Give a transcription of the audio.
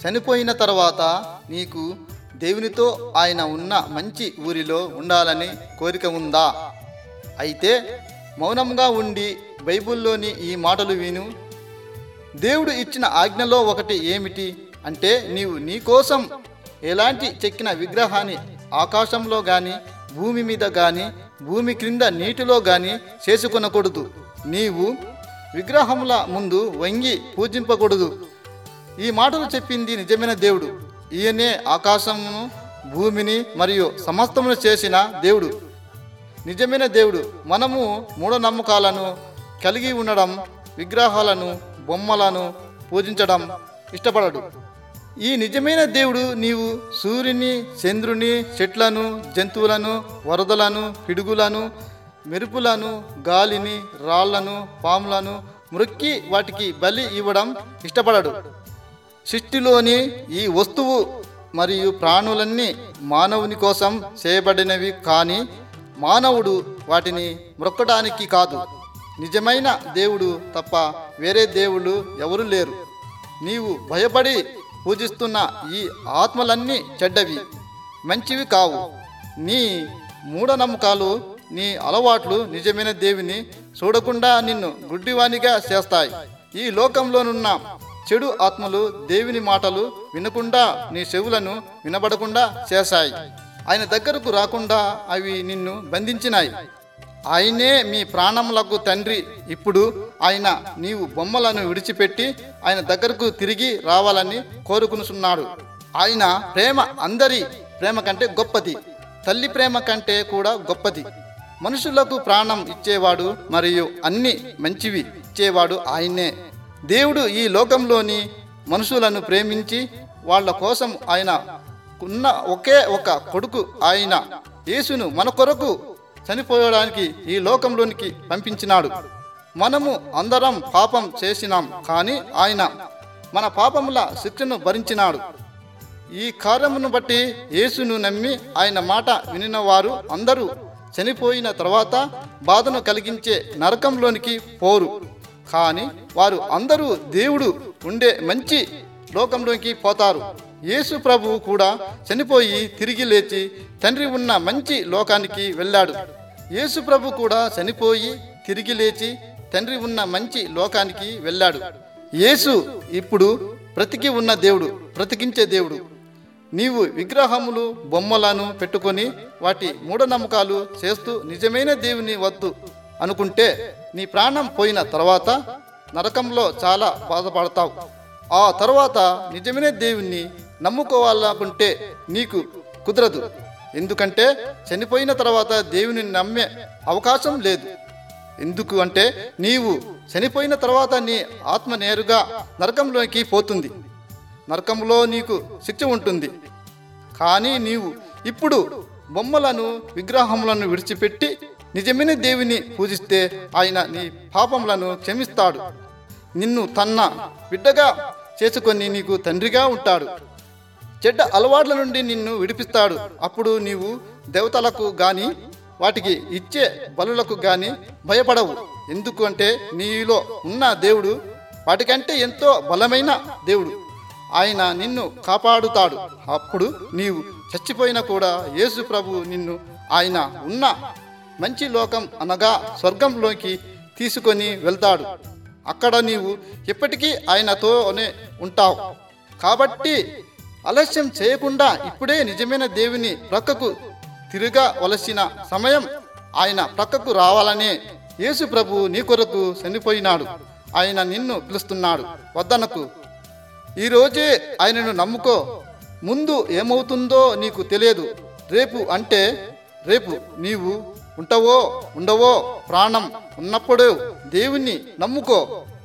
చనిపోయిన తర్వాత నీకు దేవునితో ఆయన ఉన్న మంచి ఊరిలో ఉండాలని కోరిక ఉందా అయితే మౌనంగా ఉండి బైబిల్లోని ఈ మాటలు విను దేవుడు ఇచ్చిన ఆజ్ఞలో ఒకటి ఏమిటి అంటే నీవు నీ కోసం ఎలాంటి చెక్కిన విగ్రహాన్ని ఆకాశంలో గాని భూమి మీద గాని భూమి క్రింద నీటిలో గాని చేసుకొనకూడదు నీవు విగ్రహముల ముందు వంగి పూజింపకూడదు ఈ మాటలు చెప్పింది నిజమైన దేవుడు ఈయనే ఆకాశమును భూమిని మరియు సమస్తమును చేసిన దేవుడు నిజమైన దేవుడు మనము మూఢనమ్మకాలను కలిగి ఉండడం విగ్రహాలను బొమ్మలను పూజించడం ఇష్టపడడు ఈ నిజమైన దేవుడు నీవు సూర్యుని చంద్రుని చెట్లను జంతువులను వరదలను పిడుగులను మెరుపులను గాలిని రాళ్లను పాములను మృక్కి వాటికి బలి ఇవ్వడం ఇష్టపడడు సృష్టిలోని ఈ వస్తువు మరియు ప్రాణులన్నీ మానవుని కోసం చేయబడినవి కానీ మానవుడు వాటిని మొక్కడానికి కాదు నిజమైన దేవుడు తప్ప వేరే దేవుళ్ళు ఎవరు లేరు నీవు భయపడి పూజిస్తున్న ఈ ఆత్మలన్నీ చెడ్డవి మంచివి కావు నీ మూఢనమ్మకాలు నీ అలవాట్లు నిజమైన దేవిని చూడకుండా నిన్ను గుడ్డివానిగా చేస్తాయి ఈ లోకంలోనున్న చెడు ఆత్మలు దేవుని మాటలు వినకుండా నీ చెవులను వినబడకుండా చేశాయి ఆయన దగ్గరకు రాకుండా అవి నిన్ను బంధించినాయి ఆయనే మీ ప్రాణములకు తండ్రి ఇప్పుడు ఆయన నీవు బొమ్మలను విడిచిపెట్టి ఆయన దగ్గరకు తిరిగి రావాలని కోరుకునుచున్నాడు ఆయన ప్రేమ అందరి ప్రేమ కంటే గొప్పది తల్లి ప్రేమ కంటే కూడా గొప్పది మనుషులకు ప్రాణం ఇచ్చేవాడు మరియు అన్ని మంచివి ఇచ్చేవాడు ఆయనే దేవుడు ఈ లోకంలోని మనుషులను ప్రేమించి వాళ్ళ కోసం ఆయన ఉన్న ఒకే ఒక కొడుకు ఆయన యేసును మన కొరకు చనిపోయడానికి ఈ లోకంలోనికి పంపించినాడు మనము అందరం పాపం చేసినాం కానీ ఆయన మన పాపముల శిక్షను భరించినాడు ఈ కార్యమును బట్టి యేసును నమ్మి ఆయన మాట వినిన వారు అందరూ చనిపోయిన తర్వాత బాధను కలిగించే నరకంలోనికి పోరు కానీ వారు అందరూ దేవుడు ఉండే మంచి లోకంలోకి పోతారు యేసు ప్రభువు కూడా చనిపోయి తిరిగి లేచి తండ్రి ఉన్న మంచి లోకానికి వెళ్ళాడు యేసు ప్రభు కూడా చనిపోయి తిరిగి లేచి తండ్రి ఉన్న మంచి లోకానికి వెళ్ళాడు యేసు ఇప్పుడు బ్రతికి ఉన్న దేవుడు బ్రతికించే దేవుడు నీవు విగ్రహములు బొమ్మలను పెట్టుకొని వాటి మూఢనమ్మకాలు చేస్తూ నిజమైన దేవుని వద్దు అనుకుంటే నీ ప్రాణం పోయిన తర్వాత నరకంలో చాలా బాధపడతావు ఆ తర్వాత నిజమైన దేవుణ్ణి నమ్ముకోవాలనుకుంటే నీకు కుదరదు ఎందుకంటే చనిపోయిన తర్వాత దేవుని నమ్మే అవకాశం లేదు ఎందుకు అంటే నీవు చనిపోయిన తర్వాత నీ ఆత్మ నేరుగా నరకంలోకి పోతుంది నరకంలో నీకు శిక్ష ఉంటుంది కానీ నీవు ఇప్పుడు బొమ్మలను విగ్రహములను విడిచిపెట్టి నిజమైన దేవిని పూజిస్తే ఆయన నీ పాపములను క్షమిస్తాడు నిన్ను తన్న బిడ్డగా చేసుకొని నీకు తండ్రిగా ఉంటాడు చెడ్డ అలవాట్ల నుండి నిన్ను విడిపిస్తాడు అప్పుడు నీవు దేవతలకు గాని వాటికి ఇచ్చే బలులకు గాని భయపడవు ఎందుకు అంటే నీలో ఉన్న దేవుడు వాటికంటే ఎంతో బలమైన దేవుడు ఆయన నిన్ను కాపాడుతాడు అప్పుడు నీవు చచ్చిపోయినా కూడా యేసు ప్రభు నిన్ను ఆయన ఉన్న మంచి లోకం అనగా స్వర్గంలోకి తీసుకొని వెళ్తాడు అక్కడ నీవు ఎప్పటికీ ఆయనతోనే ఉంటావు కాబట్టి ఆలస్యం చేయకుండా ఇప్పుడే నిజమైన దేవుని ప్రక్కకు తిరగవలసిన సమయం ఆయన ప్రక్కకు రావాలనే యేసు ప్రభు నీ కొరకు చనిపోయినాడు ఆయన నిన్ను పిలుస్తున్నాడు వద్దనకు ఈరోజే ఆయనను నమ్ముకో ముందు ఏమవుతుందో నీకు తెలియదు రేపు అంటే రేపు నీవు ఉంటావో ఉండవో ప్రాణం ఉన్నప్పుడు దేవుణ్ణి నమ్ముకో